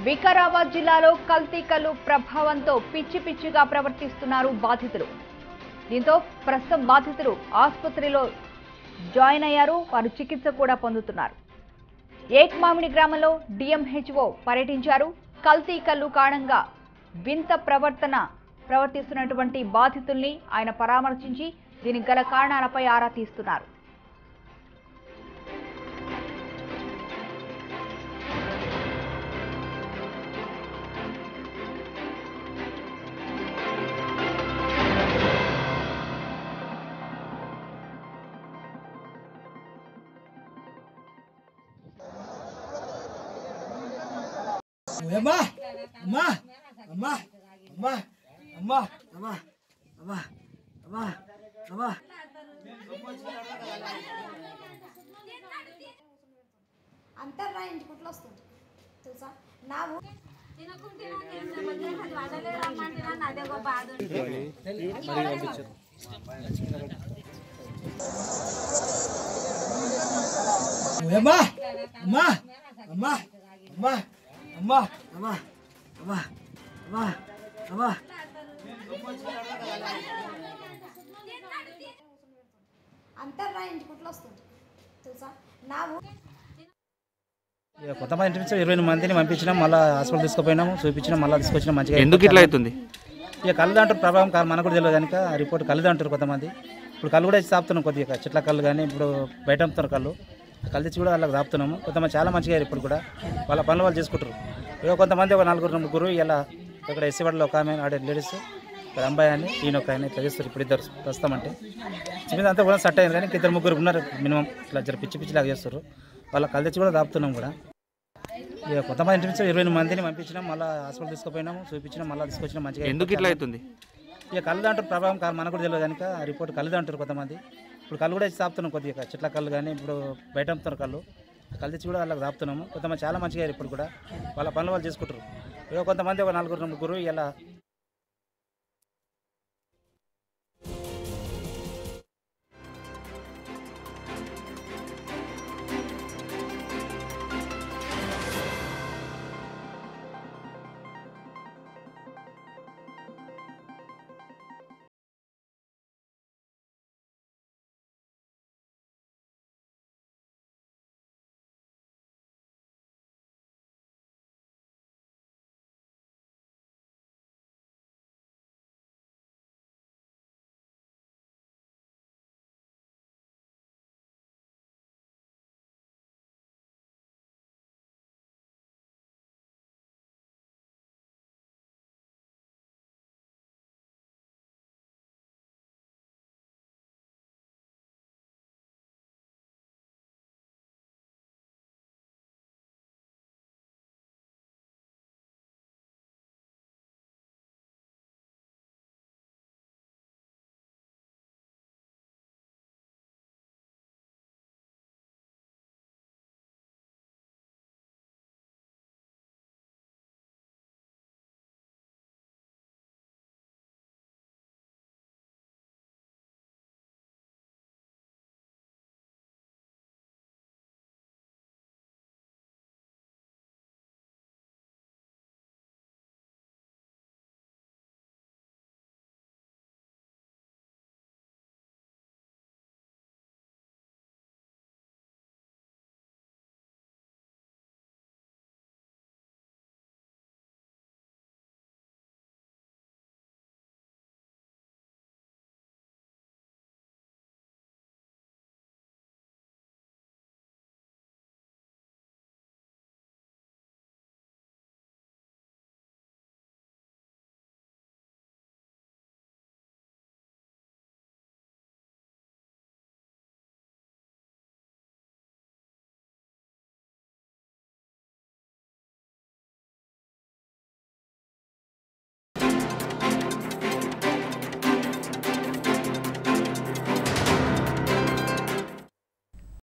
వికారాబాద్ జిల్లాలో కల్తీ కల్లు ప్రభావంతో పిచ్చి పిచ్చిగా ప్రవర్తిస్తున్నారు బాధితులు దీంతో ప్రస్తుతం బాధితులు ఆసుపత్రిలో జాయిన్ అయ్యారు వారు చికిత్స కూడా పొందుతున్నారు ఏక్మామిడి గ్రామంలో డిఎంహెచ్ఓ పర్యటించారు కల్తీ కల్లు కారణంగా వింత ప్రవర్తన ప్రవర్తిస్తున్నటువంటి బాధితుల్ని ఆయన పరామర్శించి దీనికి గల కారణాలపై ఆరా తీస్తున్నారు అమ్మా అమ్మా అమ్మా అమ్మా అమ్మా అమ్మా అమ్మా అమ్మా అమ్మా అంతా రాయించుకుంటూ వస్తుంది తెలుసా నా ఊ- అదే ఒక బాధ అమ్మా అమ్మా అమ్మా అమ్మా అమ్మా అమ్మా అమ్మా అమ్మా అమ్మా అంతా రాయించుకుంటూ వస్తుంది తెలుసా నా ఊ- ఇక కొంతమంది ఇంటి ఇరవై ఎనిమిది మందిని పంపించినాం మళ్ళీ హాస్పిటల్ తీసుకుపోయినాము చూపించినాం మళ్ళీ తీసుకొచ్చినాం మంచిగా ఎందుకు ఇట్లా అవుతుంది ఇక కళ్ళు అంటారు ప్రభావం కాదు మనకు కూడా తెలియదు కనుక రిపోర్ట్ కళ్ళు అంటారు కొంతమంది ఇప్పుడు కళ్ళు కూడా సాపుతున్నాం కొద్దిగా చెట్ల కళ్ళు కానీ ఇప్పుడు బయట అమ్ముతున్నారు కళ్ళు కళ్ళు తెచ్చి కూడా వాళ్ళకి సాపుతున్నాము కొంతమంది చాలా మంచిగా అయ్యారు ఇప్పుడు కూడా వాళ్ళ పనులు వాళ్ళు చేసుకుంటారు ఇక కొంతమంది ఒక నలుగురు ముగ్గురు ఇలా ఇక్కడ ఎస్సీ వాడలో ఒక ఆమె ఆడే లేడీస్ ఇక్కడ అమ్మాయి అని ఈయన ఒక ఆయన ఇట్లా చేస్తారు ఇప్పుడు ఇద్దరు ప్రస్తుతం అంటే చిన్నది అంతా కూడా సెట్ అయింది కానీ ఇంక ఇద్దరు ముగ్గురు ఉన్నారు మినిమం ఇట్లా జర పిచ్చి పిచ్చి లాగా చేస్తారు వాళ్ళ కళ్ళు తెచ్చి కూడా దాపుతున్నాం కూడా ఇక కొంతమంది ఇంటి నుంచి ఇరవై ఎనిమిది మందిని పంపించినాం మళ్ళీ హాస్పిటల్ తీసుకుపోయినాము చూపించినాం మళ్ళీ తీసుకొచ్చినాం మంచిగా ఎందుకు ఇట్లా అవుతుంది ఇక కళ్ళు అంటారు ప్రభావం కాదు మనకు కూడా తెలియదు కనుక రిపోర్ట్ కళ్ళు అంటారు కొంతమంది ఇప్పుడు కళ్ళు కూడా సాపుతున్నాం కొద్దిగా చెట్ల కళ్ళు కానీ ఇప్పుడు బయట అమ్ముతున్నారు కళ్ళు కళ్ళు తెచ్చి కూడా వాళ్ళకి సాపుతున్నాము కొంతమంది చాలా మంచిగా అయ్యారు ఇప్పుడు కూడా వాళ్ళ పనులు వాళ్ళు చేసుకుంటారు ఇక కొంతమంది ఒక నలుగురు ముగ్గురు ఇలా